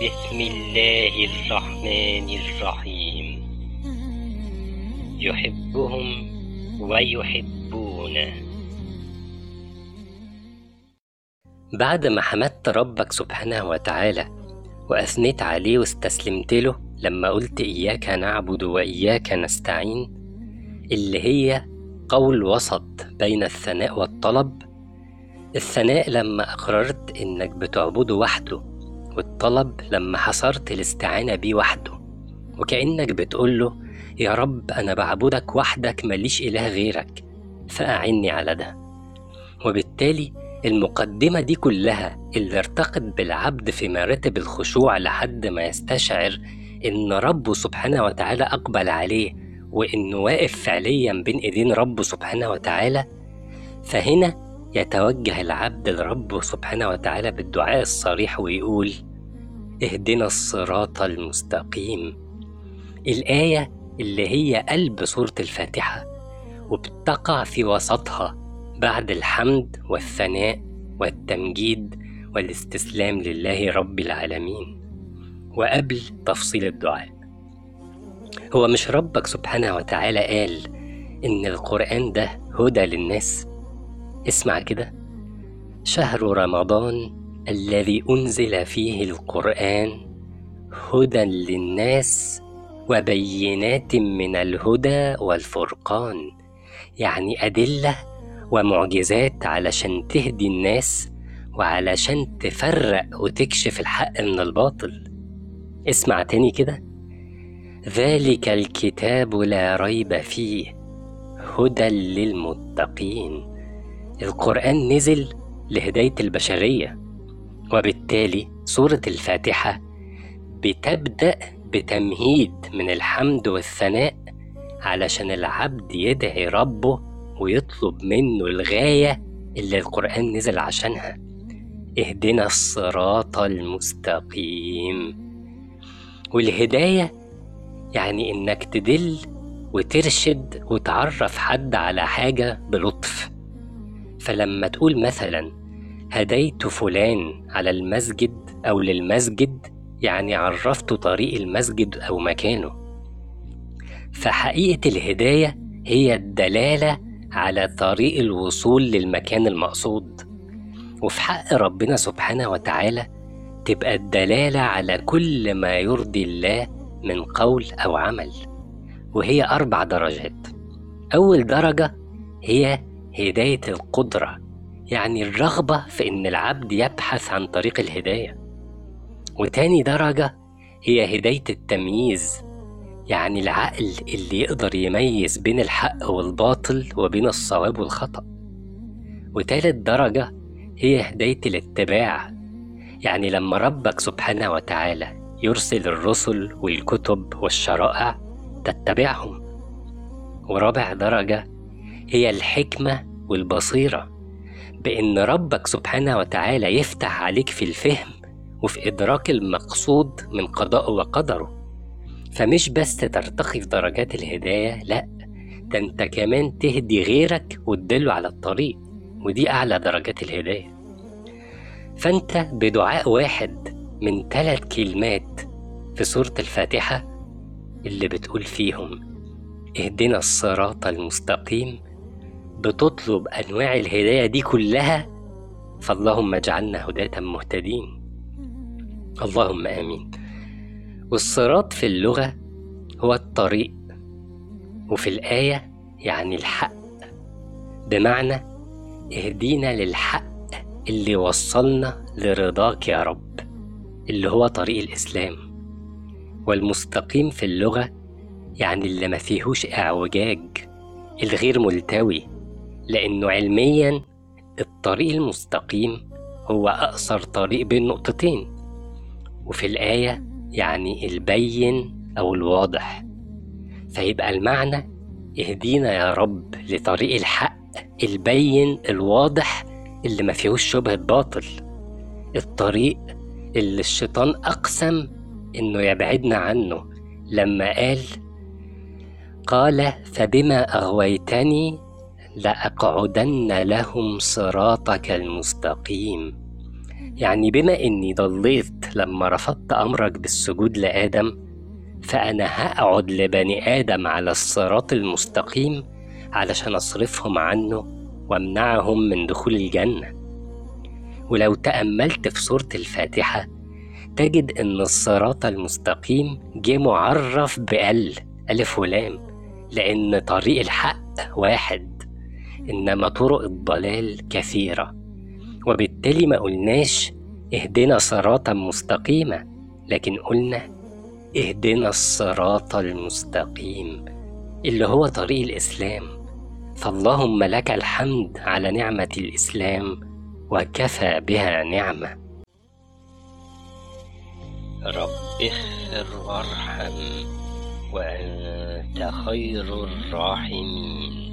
بسم الله الرحمن الرحيم يحبهم ويحبونه بعد ما حمدت ربك سبحانه وتعالى وأثنيت عليه واستسلمت له لما قلت إياك نعبد وإياك نستعين اللي هي قول وسط بين الثناء والطلب الثناء لما أقررت إنك بتعبده وحده والطلب لما حصرت الاستعانة بيه وحده وكأنك بتقوله يا رب أنا بعبدك وحدك ماليش إله غيرك فأعني على ده وبالتالي المقدمة دي كلها اللي ارتقت بالعبد في مراتب الخشوع لحد ما يستشعر إن ربه سبحانه وتعالى أقبل عليه وإنه واقف فعليا بين إيدين ربه سبحانه وتعالى فهنا يتوجه العبد لربه سبحانه وتعالى بالدعاء الصريح ويقول اهدنا الصراط المستقيم الآية اللي هي قلب سورة الفاتحة وبتقع في وسطها بعد الحمد والثناء والتمجيد والاستسلام لله رب العالمين وقبل تفصيل الدعاء هو مش ربك سبحانه وتعالى قال إن القرآن ده هدى للناس اسمع كده شهر رمضان الذي أنزل فيه القرآن هدى للناس وبينات من الهدى والفرقان يعني أدلة ومعجزات علشان تهدي الناس وعلشان تفرق وتكشف الحق من الباطل اسمع تاني كده ذلك الكتاب لا ريب فيه هدى للمتقين القرآن نزل لهداية البشرية وبالتالي سورة الفاتحة بتبدأ بتمهيد من الحمد والثناء علشان العبد يدعي ربه ويطلب منه الغاية اللي القرآن نزل عشانها اهدنا الصراط المستقيم والهداية يعني إنك تدل وترشد وتعرف حد على حاجة بلطف فلما تقول مثلا هديت فلان على المسجد أو للمسجد يعني عرفته طريق المسجد أو مكانه فحقيقة الهداية هي الدلالة على طريق الوصول للمكان المقصود وفي حق ربنا سبحانه وتعالى تبقى الدلالة على كل ما يرضي الله من قول أو عمل وهي أربع درجات أول درجة هي هداية القدرة يعني الرغبة في إن العبد يبحث عن طريق الهداية وتاني درجة هي هداية التمييز يعني العقل اللي يقدر يميز بين الحق والباطل وبين الصواب والخطأ وتالت درجة هي هداية الاتباع يعني لما ربك سبحانه وتعالى يرسل الرسل والكتب والشرائع تتبعهم ورابع درجة هي الحكمة والبصيرة بإن ربك سبحانه وتعالى يفتح عليك في الفهم وفي إدراك المقصود من قضائه وقدره فمش بس ترتقي في درجات الهداية لأ ده أنت كمان تهدي غيرك وتدله على الطريق ودي أعلى درجات الهداية فأنت بدعاء واحد من ثلاث كلمات في سورة الفاتحة اللي بتقول فيهم اهدنا الصراط المستقيم بتطلب أنواع الهداية دي كلها فاللهم اجعلنا هداة مهتدين اللهم آمين والصراط في اللغة هو الطريق وفي الآية يعني الحق بمعنى اهدينا للحق اللي وصلنا لرضاك يا رب اللي هو طريق الإسلام والمستقيم في اللغة يعني اللي ما فيهوش إعوجاج الغير ملتوي لأنه علميا الطريق المستقيم هو أقصر طريق بين نقطتين وفي الآية يعني البين أو الواضح فيبقى المعنى اهدينا يا رب لطريق الحق البين الواضح اللي ما فيهوش شبهة باطل الطريق اللي الشيطان أقسم إنه يبعدنا عنه لما قال قال فبما أغويتني لأقعدن لهم صراطك المستقيم يعني بما إني ضليت لما رفضت أمرك بالسجود لآدم فأنا هقعد لبني آدم على الصراط المستقيم علشان أصرفهم عنه وأمنعهم من دخول الجنة ولو تأملت في سورة الفاتحة تجد إن الصراط المستقيم جه معرف بأل ألف ولام لأن طريق الحق واحد إنما طرق الضلال كثيرة وبالتالي ما قلناش اهدنا صراطا مستقيما لكن قلنا اهدنا الصراط المستقيم اللي هو طريق الإسلام فاللهم لك الحمد على نعمة الإسلام وكفى بها نعمة رب اغفر وارحم وأنت خير الراحمين